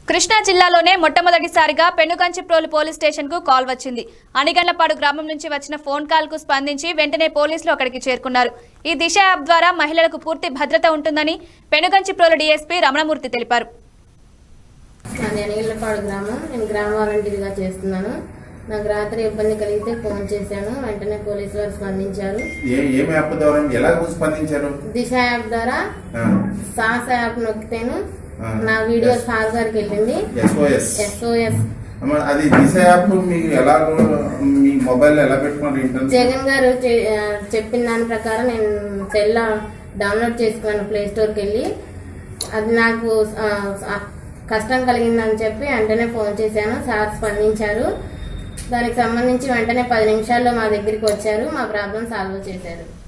కృష్ణా జిల్లాలోనే మొట్టమొదటిసారిగా Penuganchiprolu police station కు కాల్ వచ్చింది అనిగండ్లపాడు గ్రామం నుంచి వచ్చిన ఫోన్ కాల్ కు స్పందించి వెంటనే పోలీసులు అక్కడికి చేరుకున్నారు ఈ దిశ యాప్ ద్వారా మహిళలకు పూర్తి భద్రత ఉంటుందని పెనుగంచిప్రోలు డీఎస్పీ రమణమూర్తి తెలిపారు మాది అనిగిల్లపాడు గ్రామం నేను గ్రామ వాలంటీర్గా చేస్తున్నాను నాకు రాత్రి ఇబ్బంది కలిగితే ఫోన్ చేశాను వెంటనే పోలీసు వారు స్పందించారు ఏ ఏం యాప్ ద్వారా ఎలా స్పందించారు దిశ యాప్ ద్వారా ఆ, సాహస యాప్ నొక్కితేను ఆ. నా వీడియో సార్ గారికి వెళ్ళింది SOS. ఎస్ఓఎస్ అమ్మ, అది దిశ యాప్ మీకు ఎలా మీ మొబైల్ ఎలా పెట్టుకున్నారు ఇంటర్ జగన్ గారు చె- ఆ, చెప్పిన దాని ప్రకారం నేను సెల్ డౌన్లోడ్ చేసుకున్నాను ప్లే స్టోర్కి వెళ్ళి అది నాకు ఆ, ఆ, కష్టం కలిగిందని చెప్పి వెంటనే ఫోన్ చేశాను సార్ స్పందించారు దానికి సంబంధించి వెంటనే పది నిమిషాల్లో మా దగ్గరికి వచ్చారు మా ప్రాబ్లం సాల్వ్ చేశారు